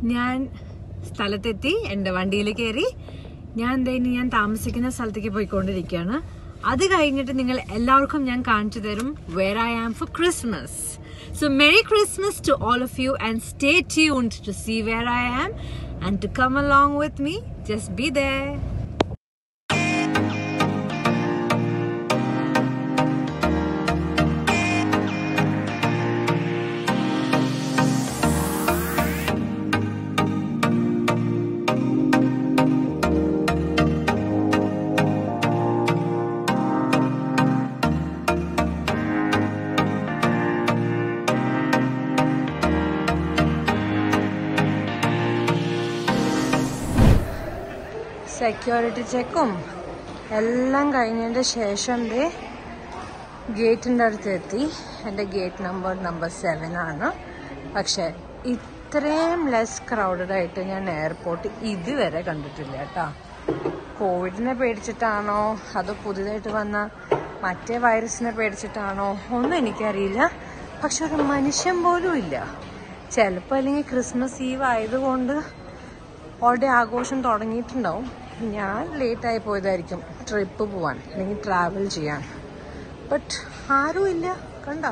ഞാൻ സ്ഥലത്തെത്തി എൻ്റെ വണ്ടിയിൽ കയറി ഞാൻ ദേ ഇനി ഞാൻ താമസിക്കുന്ന സ്ഥലത്തേക്ക് പോയിക്കൊണ്ടിരിക്കുകയാണ് അത് കഴിഞ്ഞിട്ട് നിങ്ങൾ എല്ലാവർക്കും ഞാൻ കാണിച്ചു തരും where I am for Christmas so merry Christmas to all of you and stay tuned to see where I am and to come along with me just be there security ചെക്കും എല്ലാം കഴിഞ്ഞതിൻ്റെ ശേഷം ദേ ഗേറ്റിൻ്റെ അടുത്ത് എത്തി എൻ്റെ ഗേറ്റ് നമ്പർ നമ്പർ സെവൻ ആണ് പക്ഷേ ഇത്രയും ലെസ് ക്രൗഡഡ് ആയിട്ട് ഞാൻ എയർപോർട്ട് ഇതുവരെ കണ്ടിട്ടില്ല കേട്ടോ കോവിഡിനെ പേടിച്ചിട്ടാണോ അതോ പുതിയതായിട്ട് വന്ന മറ്റേ വൈറസിനെ പേടിച്ചിട്ടാണോ ഒന്നും എനിക്കറിയില്ല പക്ഷെ ഒരു മനുഷ്യൻ പോലും ഇല്ല ചിലപ്പോൾ അല്ലെങ്കിൽ ക്രിസ്മസ് ഈവ് ആയതുകൊണ്ട് ഓൾറെഡി ആഘോഷം തുടങ്ങിയിട്ടുണ്ടാവും ഞാൻ ലേറ്റ് ആയി പോയതായിരിക്കും ട്രിപ്പ് പോവാൻ അല്ലെങ്കിൽ ട്രാവൽ ചെയ്യാൻ ബട്ട് ആരും ഇല്ല കണ്ടോ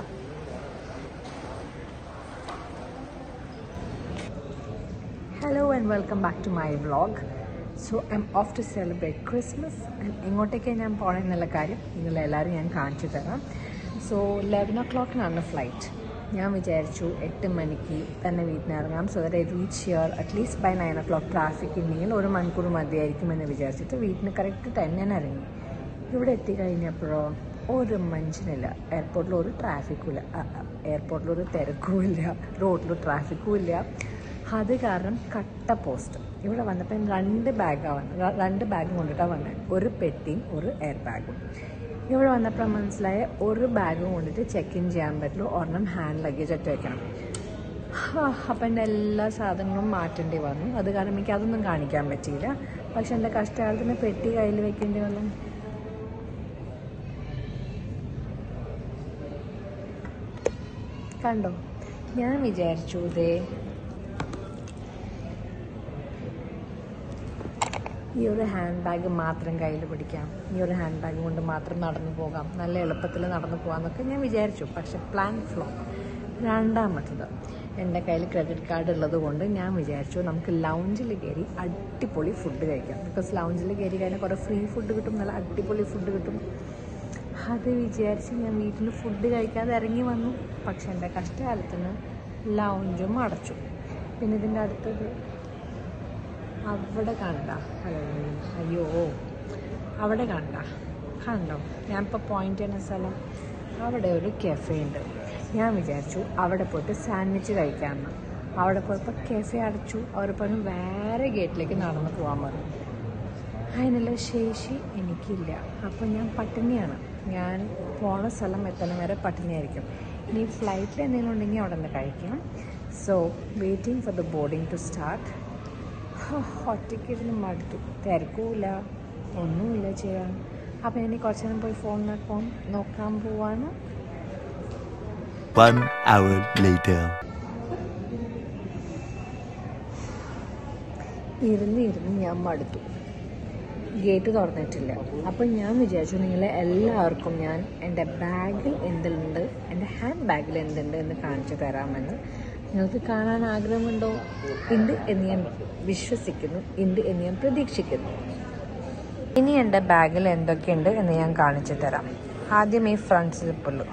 hello and welcome back to my vlog so I'm off to celebrate Christmas and എങ്ങോട്ടേക്കാണ് ഞാൻ പോകണമെന്നുള്ള കാര്യം നിങ്ങളെല്ലാവരും ഞാൻ കാണിച്ചു തരാം സോ ലെവൻ ഒ ക്ലോക്കിനാണ് ഫ്ലൈറ്റ് ഞാൻ വിചാരിച്ചു എട്ട് മണിക്ക് തന്നെ വീട്ടിൽ നിന്ന് ഇറങ്ങാം so that I reach here at least by nine o'clock traffic ഉണ്ടെങ്കിൽ ഒരു മണിക്കൂർ മതിയായിരിക്കുമെന്ന് വിചാരിച്ചിട്ട് വീട്ടിന് കറക്റ്റ് ടെൻ ഞാൻ ഇറങ്ങി ഇവിടെ എത്തിക്കഴിഞ്ഞപ്പോഴോ ഒരു മനുഷ്യനില്ല എയർപോർട്ടിൽ ഒരു ട്രാഫിക്കും ഇല്ല എയർപോർട്ടിൽ ഒരു തിരക്കും ഇല്ല റോഡിൽ ട്രാഫിക്കും ഇല്ല അത് കാരണം കട്ട പോസ്റ്റ് ഇവിടെ വന്നപ്പോൾ ഞാൻ രണ്ട് ബാഗാണ് രണ്ട് ബാഗും കൊണ്ടിട്ടാണ് വന്നത് ഒരു പെട്ടിയും ഒരു എയർ ബാഗും ഇവിടെ വന്നപ്പോൾ മനസ്സിലായ ഒരു ബാഗും കൊണ്ടിട്ട് ചെക്ക് ഇൻ ചെയ്യാൻ പറ്റുള്ളൂ ഒരെണ്ണം ഹാൻഡ് ലഗേജ് ഒറ്റ വെക്കണം അപ്പം എൻ്റെ എല്ലാ സാധനങ്ങളും മാറ്റേണ്ടി വന്നു അത് കാരണം എനിക്ക് അതൊന്നും കാണിക്കാൻ പറ്റിയില്ല പക്ഷെ എൻ്റെ കഷ്ടകാലത്തിന് പെട്ടി കയ്യിൽ വെക്കേണ്ടി വന്നു കണ്ടോ ഞാൻ വിചാരിച്ചു ഇതേ ഈ ഒരു ഹാൻഡ് ബാഗ് മാത്രം കയ്യിൽ പിടിക്കാം ഈ ഒരു ഹാൻഡ് ബാഗ് കൊണ്ട് മാത്രം നടന്നു പോകാം നല്ല എളുപ്പത്തിൽ നടന്നു പോകാമെന്നൊക്കെ ഞാൻ വിചാരിച്ചു പക്ഷെ പ്ലാൻ ഫ്ലോ രണ്ടാമത്തത് എൻ്റെ കയ്യിൽ ക്രെഡിറ്റ് കാർഡ് ഉള്ളത് കൊണ്ട് ഞാൻ വിചാരിച്ചു നമുക്ക് ലൗഞ്ചിൽ കയറി അടിപൊളി ഫുഡ് കഴിക്കാം ബിക്കോസ് ലൗഞ്ചിൽ കയറി കഴിഞ്ഞാൽ കുറേ ഫ്രീ ഫുഡ് കിട്ടും നല്ല അടിപൊളി ഫുഡ് കിട്ടും അത് വിചാരിച്ച് ഞാൻ വീട്ടിൽ ഫുഡ് കഴിക്കാതെ ഇറങ്ങി വന്നു പക്ഷെ എൻ്റെ കഷ്ടകാലത്തിന് ലൗഞ്ചും അടച്ചു പിന്നെ ഇതിൻ്റെ അടുത്തത് അവിടെ കണ്ട അയ്യോ അവിടെ കണ്ട കണ്ടോ ഞാനിപ്പോൾ പോയിന്റ് ചെയ്യുന്ന സ്ഥലം അവിടെ ഒരു കെഫേ ഉണ്ട് ഞാൻ വിചാരിച്ചു അവിടെ പോയിട്ട് സാൻഡ്വിച്ച് കഴിക്കാമെന്ന് അവിടെ പോയപ്പോൾ കെഫേ അടച്ചു അവർ പറഞ്ഞു വേറെ ഗേറ്റിലേക്ക് നടന്നു പോകാൻ പറഞ്ഞു അതിനുള്ള ശേഷി എനിക്കില്ല അപ്പോൾ ഞാൻ പട്ടിണിയാണ് ഞാൻ പോണ സ്ഥലം എത്തണം വരെ പട്ടിണിയായിരിക്കും ഇനി ഫ്ലൈറ്റിൽ എന്തെങ്കിലും ഉണ്ടെങ്കിൽ അവിടെ നിന്ന് കഴിക്കാം so waiting for the boarding to start ഒറ്റയ്ക്ക് ഇരുന്ന് മടുത്തു തിരക്കുമില്ല ഒന്നുമില്ല ചെയ്യാൻ അപ്പം ഇനി കുറച്ച് നേരം പോയി ഫോൺ നോക്കാൻ നോക്കാൻ പോവാണ് One hour later. ഇരുന്ന് ഇരുന്ന് ഞാൻ മടുത്തു ഗേറ്റ് തുറന്നിട്ടില്ല അപ്പം ഞാൻ വിചാരിച്ചു നിങ്ങളെ എല്ലാവർക്കും ഞാൻ എൻ്റെ ബാഗിൽ എന്തുണ്ട് എൻ്റെ ഹാൻഡ് ബാഗിൽ എന്തുണ്ട് എന്ന് കാണിച്ചു തരാമെന്ന് നിങ്ങൾക്ക് കാണാൻ ആഗ്രഹമുണ്ടോ ഉണ്ട് എന്ന് ഞാൻ വിശ്വസിക്കുന്നു ഉണ്ട് എന്ന് ഞാൻ പ്രതീക്ഷിക്കുന്നു ഇനി എൻ്റെ ബാഗിൽ എന്തൊക്കെയുണ്ട് എന്ന് ഞാൻ കാണിച്ചു തരാം ആദ്യം ഈ ഫ്രണ്ട് സ്ലിപ്പുള്ളൂ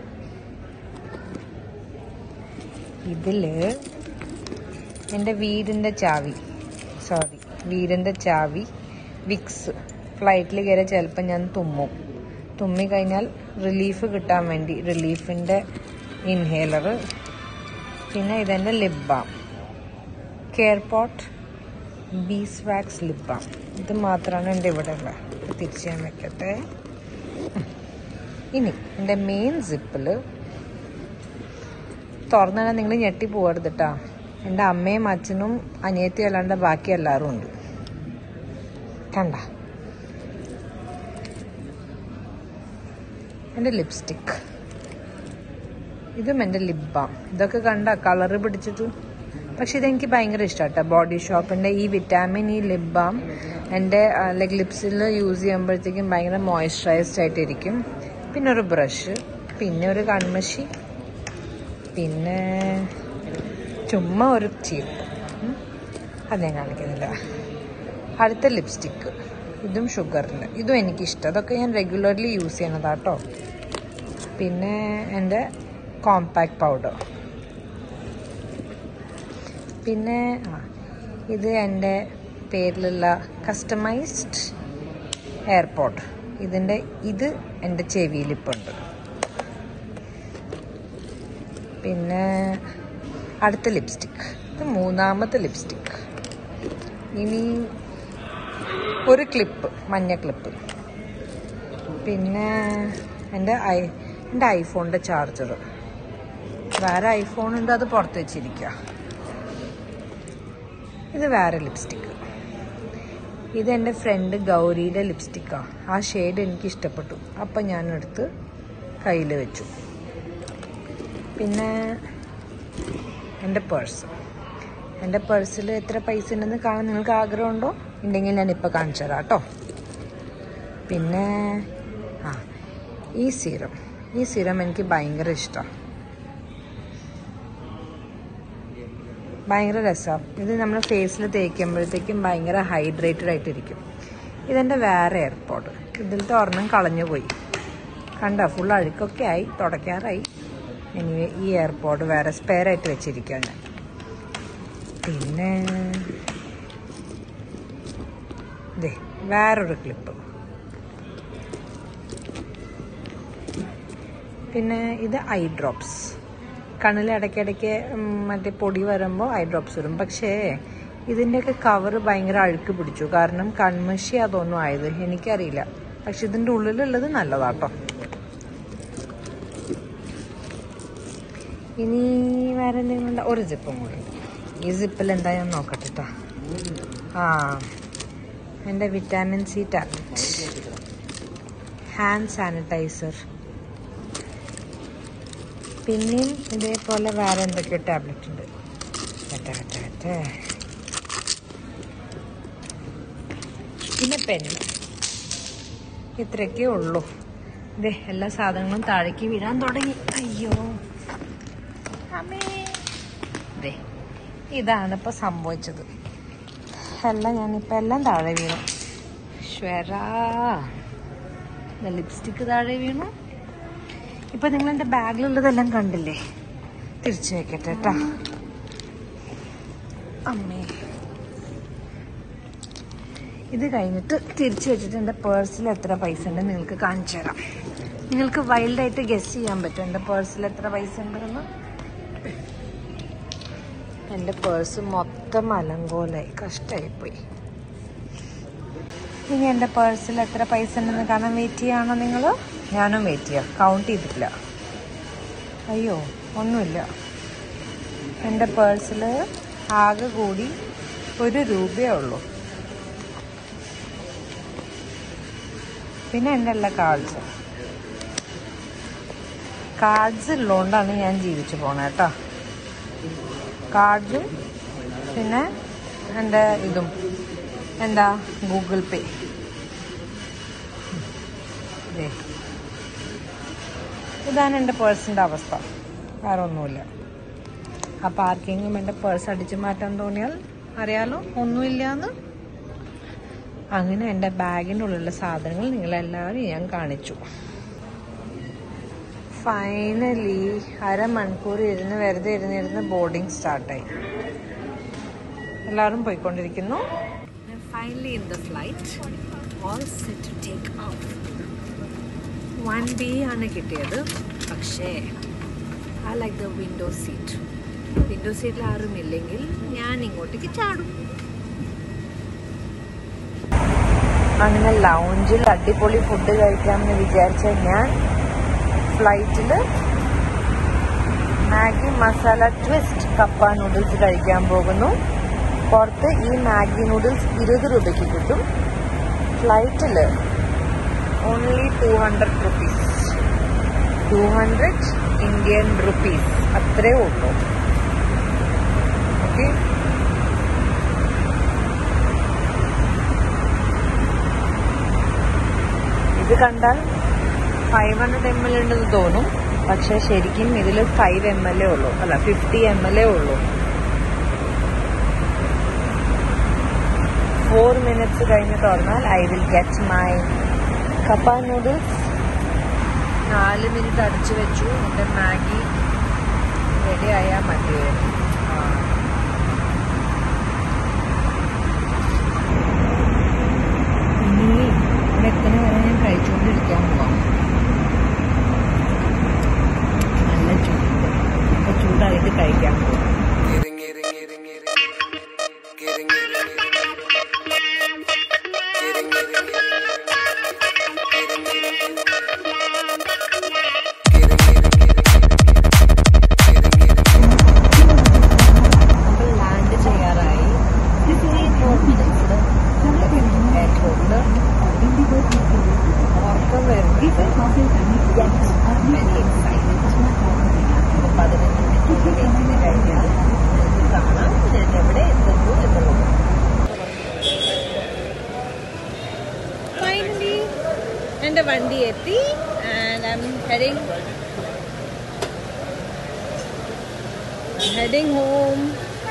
ഇതില് എൻ്റെ വീടിൻ്റെ ചാവി സോറി വീടിൻ്റെ ചാവി വിക്സ് ഫ്ലൈറ്റിൽ കയറി ചിലപ്പോൾ ഞാൻ തുമ്മും തുമ്മി കഴിഞ്ഞാൽ റിലീഫ് കിട്ടാൻ വേണ്ടി റിലീഫിൻ്റെ ഇൻഹേലർ പിന്നെ ഇതെൻ്റെ lip balm care Burt's beeswax lip balm ഇത് മാത്രമാണ് എൻ്റെ ഇവിടെ ഉള്ളത് തിരിച്ച് ഞാൻ വെക്കട്ടെ ഇനി എൻ്റെ മെയിൻ സിപ്പിൽ തുറന്നാൽ നിങ്ങൾ ഞെട്ടി പോകരുത് കേട്ടോ എൻ്റെ അമ്മയും അച്ഛനും അനിയത്തിയും അല്ലാണ്ട് ബാക്കി എല്ലാവരും ഉണ്ട് കണ്ട എൻ്റെ ലിപ്സ്റ്റിക് ഇതും എൻ്റെ ലിപ് ബാം ഇതൊക്കെ കണ്ട കളറ് പിടിച്ചിട്ട് പക്ഷെ ഇതെനിക്ക് ഭയങ്കര ഇഷ്ടമാണ് കേട്ടോ ബോഡി ഷോപ്പിൻ്റെ ഈ വിറ്റാമിൻ ഈ ലിപ് ബാം എൻ്റെ ലൈക്ക് ലിപ്സിൽ യൂസ് ചെയ്യുമ്പോഴത്തേക്കും ഭയങ്കര മോയ്സ്ചറൈസ്ഡ് ആയിട്ടിരിക്കും പിന്നെ ഒരു ബ്രഷ് പിന്നെ ഒരു കൺമഷി പിന്നെ ചുമ്മാ ഒരു ചീപ്പ് അത് ഞാൻ കാണിക്കുന്നില്ല അടുത്ത ലിപ്സ്റ്റിക്ക് ഇതും ഷുഗറിൻ്റെ ഇതും എനിക്കിഷ്ടം അതൊക്കെ ഞാൻ റെഗുലർലി യൂസ് ചെയ്യണതാട്ടോ പിന്നെ എൻ്റെ കോമ്പാക്ട് പൗഡർ പിന്നെ ആ ഇത് എൻ്റെ പേരിലുള്ള കസ്റ്റമൈസ്ഡ് എയർപോർട്ട് ഇതിൻ്റെ ഇത് എൻ്റെ ചെവിയിലിപ്പുണ്ട് പിന്നെ അടുത്ത ലിപ്സ്റ്റിക്ക് ഇത് മൂന്നാമത്തെ ലിപ്സ്റ്റിക്ക് ഇനി ഒരു ക്ലിപ്പ് മഞ്ഞ ക്ലിപ്പ് പിന്നെ എൻ്റെ ഐ എൻ്റെ ഐഫോണിൻ്റെ ചാർജർ വേറെ ഐഫോൺ ഉണ്ട് അത് പുറത്ത് വെച്ചിരിക്കുക ഇത് വേറെ ലിപ്സ്റ്റിക്ക് ഇത് എൻ്റെ ഫ്രണ്ട് ഗൗരിയുടെ ലിപ്സ്റ്റിക്കാണ് ആ ഷെയ്ഡ് എനിക്ക് ഇഷ്ടപ്പെട്ടു അപ്പം ഞാൻ എടുത്ത് കയ്യിൽ വെച്ചു പിന്നെ എൻ്റെ പേഴ്സ് എൻ്റെ പേഴ്സിൽ എത്ര പൈസ ഉണ്ടെന്ന് കാണാൻ നിങ്ങൾക്ക് ആഗ്രഹമുണ്ടോ ഉണ്ടെങ്കിൽ ഞാൻ ഇപ്പോൾ കാണിച്ചു തരാം കേട്ടോ പിന്നെ ആ ഈ സീറം ഈ സീറം എനിക്ക് ഭയങ്കര ഇഷ്ടമാണ് ഭയങ്കര രസമാണ് ഇത് നമ്മൾ ഫേസിൽ തേക്കുമ്പോഴത്തേക്കും ഭയങ്കര ഹൈഡ്രേറ്റഡ് ആയിട്ടിരിക്കും ഇതെൻ്റെ വേറെ എയർപോർട്ട് ഇതിലത്തെ ഒരെണ്ണം കളഞ്ഞു പോയി കണ്ട ഫുൾ അഴുക്കൊക്കെ ആയി തുടയ്ക്കാറായി എനിവേ ഈ എയർപോർട്ട് വേറെ സ്പെയർ ആയിട്ട് വെച്ചിരിക്കുക ഞാൻ പിന്നെ ദേ വേറൊരു ക്ലിപ്പ് പിന്നെ ഇത് ഐ ഡ്രോപ്സ് കണ്ണിൽ ഇടയ്ക്കിടയ്ക്ക് ഉം, മറ്റേ പൊടി വരുമ്പോൾ ഐ ഡ്രോപ്സ് വരും പക്ഷേ ഇതിൻ്റെയൊക്കെ കവർ ഭയങ്കര അഴുക്ക് പിടിച്ചു കാരണം കൺമഷി അതൊന്നും ആയത് എനിക്കറിയില്ല പക്ഷെ ഇതിൻ്റെ ഉള്ളിലുള്ളത് നല്ലതാട്ടോ ഇനി വേറെ എന്തെങ്കിലും ഉണ്ടോ? ഒരു സിപ്പും കൂടി ഈ സിപ്പിൽ എന്താ ഞാൻ നോക്കട്ടെ ട്ടോ. ആ എൻ്റെ vitamin C tablet hand sanitiser പിന്നെയും ഇതേപോലെ വേറെ എന്തൊക്കെയോ ടാബ്ലറ്റ് ഉണ്ട് മറ്റേ മറ്റേ മറ്റേ പിന്നെ പെൻ ഇത്രയൊക്കെ ഉള്ളൂ ഇതേ എല്ലാ സാധനങ്ങളും താഴേക്ക് വീഴാൻ തുടങ്ങി അയ്യോ അമ്മേ ദേ ഇതാണ് ഇപ്പോൾ സംഭവിച്ചത് എല്ലാം ഞാനിപ്പോൾ എല്ലാം താഴെ വീണു ശ്വരാ ലിപ്സ്റ്റിക്ക് താഴെ വീണു ഇപ്പൊ നിങ്ങൾ എന്റെ ബാഗിലുള്ളതെല്ലാം കണ്ടില്ലേ തിരിച്ചു വെക്കട്ടെ കേട്ടാ അമ്മേ ഇത് കഴിഞ്ഞിട്ട് തിരിച്ചു വെച്ചിട്ട് എൻ്റെ പേഴ്സിൽ എത്ര പൈസ ഉണ്ട് നിങ്ങൾക്ക് കാണിച്ചു തരാം നിങ്ങൾക്ക് വൈൽഡായിട്ട് ഗസ് ചെയ്യാൻ പറ്റും എൻ്റെ പേഴ്സിൽ എത്ര പൈസ ഉണ്ടെന്ന് എൻ്റെ പേഴ്സ് മൊത്തം അലങ്കോലായി കഷ്ടമായിപ്പോയി ഇനി എൻ്റെ പേഴ്സിൽ എത്ര പൈസ ഉണ്ടെന്ന് കാണാൻ വെയിറ്റ് ചെയ്യാണോ നിങ്ങൾ ഞാനും വെയിറ്റ് ചെയ്യാം കൗണ്ട് ചെയ്തിട്ടില്ല അയ്യോ ഒന്നുമില്ല എൻ്റെ പേഴ്സിൽ ആകെ കൂടി ഒരു രൂപയേ ഉള്ളൂ പിന്നെ എൻ്റെ എല്ലാ കാർഡ്സും കാർഡ്സ് ഉള്ളതുകൊണ്ടാണ് ഞാൻ ജീവിച്ചു പോണത് കേട്ടോ കാർഡും പിന്നെ എൻ്റെ ഇതും എന്താ ഗൂഗിൾ പേ ദേ. ഇതാണ് എൻ്റെ പേഴ്സിൻ്റെ അവസ്ഥ വേറെ ഒന്നുമില്ല അപ്പോൾ ആർക്കെങ്കിലും എൻ്റെ പേഴ്സ് അടിച്ചു മാറ്റാൻ തോന്നിയാൽ അറിയാലോ ഒന്നുമില്ലാന്ന് അങ്ങനെ എൻ്റെ ബാഗിൻ്റെ ഉള്ളിലുള്ള സാധനങ്ങൾ നിങ്ങളെല്ലാവരും ഞാൻ കാണിച്ചു ഫൈനലി അരമണിക്കൂർ ഇരുന്ന് വെറുതെ ഇരുന്നിരുന്ന് ബോർഡിംഗ് സ്റ്റാർട്ടായി എല്ലാവരും പോയിക്കൊണ്ടിരിക്കുന്നു finally in the flight all set to take off one B ആണ് കിട്ടിയത് പക്ഷേ I like the window seat window സീറ്റിൽ ആരും ഇല്ലെങ്കിൽ ഞാൻ ഇങ്ങോട്ടേക്ക് ചാടും അങ്ങനെ ലൗഞ്ചിൽ അടിപൊളി ഫുഡ് കഴിക്കാമെന്ന് വിചാരിച്ച ഞാൻ ഫ്ലൈറ്റിൽ Maggi masala twist cuppa noodles കഴിക്കാൻ പോകുന്നു പുറത്ത് ഈ മാഗി നൂഡിൽസ് ഇരുപത് രൂപയ്ക്ക് കിട്ടും ഫ്ലൈറ്റിൽ only two hundred rupees two hundred Indian rupees അത്രേ ഉള്ളൂ ഓക്കെ കണ്ടാൽ ഫൈവ് ഹൺഡ്രഡ് എം എൽ ഉണ്ടെന്ന് തോന്നും പക്ഷെ ശരിക്കും ഇതിൽ ഫൈവ് എം എൽ എ ഉള്ളൂ അല്ല ഫിഫ്റ്റി എം എൽ എ ഉള്ളൂ ഫോർ മിനിറ്റ്സ് കഴിഞ്ഞ് തുറന്നാൽ I will get my cuppa noodles നാല് മിനിറ്റ് അടച്ചു വെച്ചു എൻ്റെ മാഗി റെഡി ആയാൽ മതിയായിരുന്നു ആ. ഇനി ഇവിടെ എത്തണ വരെ ഞാൻ കഴിച്ചുകൊണ്ടിരിക്കാൻ പോവാം നല്ല ചൂട് ഇപ്പൊ ചൂടായിട്ട് കഴിക്കാൻ പോവാം Getting, getting, getting, getting, getting, getting, getting, getting, നമ്മൾ ലാൻഡ് ചെയ്യാറായി എയർപോർട്ടിൽ ഉറക്കം വരുന്നത് പതിനഞ്ച് മിനിറ്റ് വെയിറ്റിംഗ് കഴിഞ്ഞാൽ നിങ്ങൾക്ക് കാണാം ഞാൻ എവിടെ എത്തുന്നു എന്നുള്ളത് ഫൈനലി എൻ്റെ വണ്ടി എത്തി and I'm heading heading home.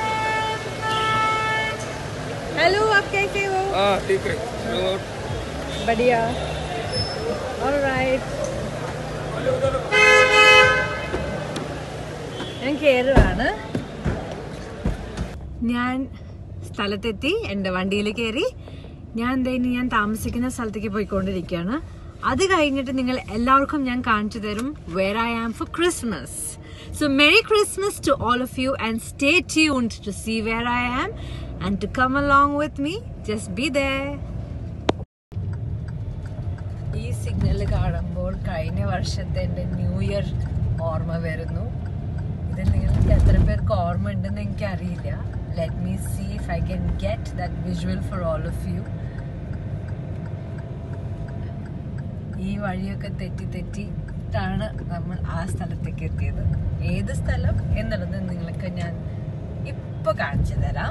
Hello आप कैसे हो हाँ ठीक है चलो बढ़िया ഓൾറൈറ്റ് ഞാൻ കയറുകയാണ് ഞാൻ സ്ഥലത്തെത്തി എൻ്റെ വണ്ടിയിൽ കയറി ഞാൻ എന്താ ഇനി ഞാൻ താമസിക്കുന്ന സ്ഥലത്തേക്ക് പോയിക്കൊണ്ടിരിക്കുകയാണ് അത് കഴിഞ്ഞിട്ട് നിങ്ങൾ എല്ലാവർക്കും ഞാൻ കാണിച്ചു തരും where I am for Christmas so merry Christmas to all of you and stay tuned to see where I am and to come along with me just be ദേ ഈ സിഗ്നൽ കാണുമ്പോൾ കഴിഞ്ഞ വർഷത്തെ എൻ്റെ ന്യൂ ഇയർ ഓർമ്മ വരുന്നു ഇത് നിങ്ങൾക്ക് എത്ര പേർക്ക് ഓർമ്മ ഉണ്ടെന്ന് എനിക്കറിയില്ല let me see if I can get that visual for all of you ഈ വഴിയൊക്കെ തെറ്റി തെറ്റിട്ടാണ് നമ്മൾ ആ സ്ഥലത്തേക്ക് എത്തിയത് ഏത് സ്ഥലം എന്നുള്ളത് നിങ്ങൾക്ക് ഞാൻ ഇപ്പൊ കാണിച്ചു തരാം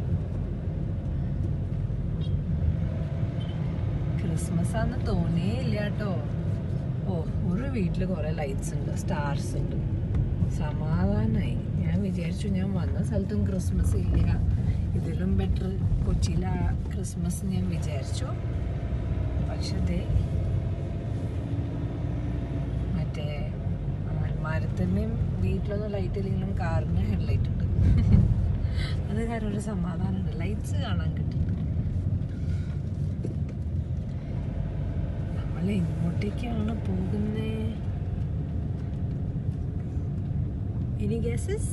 ക്രിസ്മസ് ആണെന്ന് തോന്നേ ഇല്ല കേട്ടോ ഓ ഒരു വീട്ടിൽ കുറെ ലൈറ്റ്സ് ഉണ്ട് സ്റ്റാർസ് ഉണ്ട് സമാധാനമായി ഞാൻ വിചാരിച്ചു ഞാൻ വന്ന സ്ഥലത്തും ക്രിസ്മസ് ഇല്ല ഇതിലും ബെറ്റർ കൊച്ചിയിലെ ക്രിസ്മസ് ഞാൻ വിചാരിച്ചു പക്ഷെ ദേ മറ്റേ മരത്തിന്മേയും വീട്ടിലൊന്നും ലൈറ്റ് ഇല്ലെങ്കിലും കാറിന് ഹെഡ്ലൈറ്റ് ഉണ്ട് അത് കാരണം ഒരു സമാധാനമുണ്ട് ലൈറ്റ്സ് കാണാൻ കിട്ടുന്നുണ്ട് നമ്മൾ എങ്ങോട്ടേക്കാണ് പോകുന്നേ Any guesses?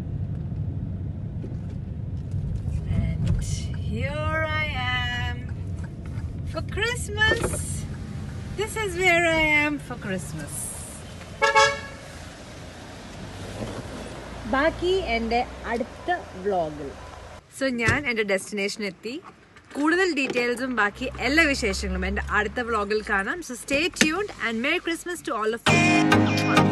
And here I am for Christmas. This is where I am for Christmas. ബാക്കി എൻ്റെ അടുത്ത വ്ളോഗിൽ സോ ഞാൻ എൻ്റെ ഡെസ്റ്റിനേഷൻ എത്തി കൂടുതൽ ഡീറ്റെയിൽസും ബാക്കി എല്ലാ വിശേഷങ്ങളും എൻ്റെ അടുത്ത വ്ളോഗിൽ കാണാം so stay tuned and merry Christmas to all of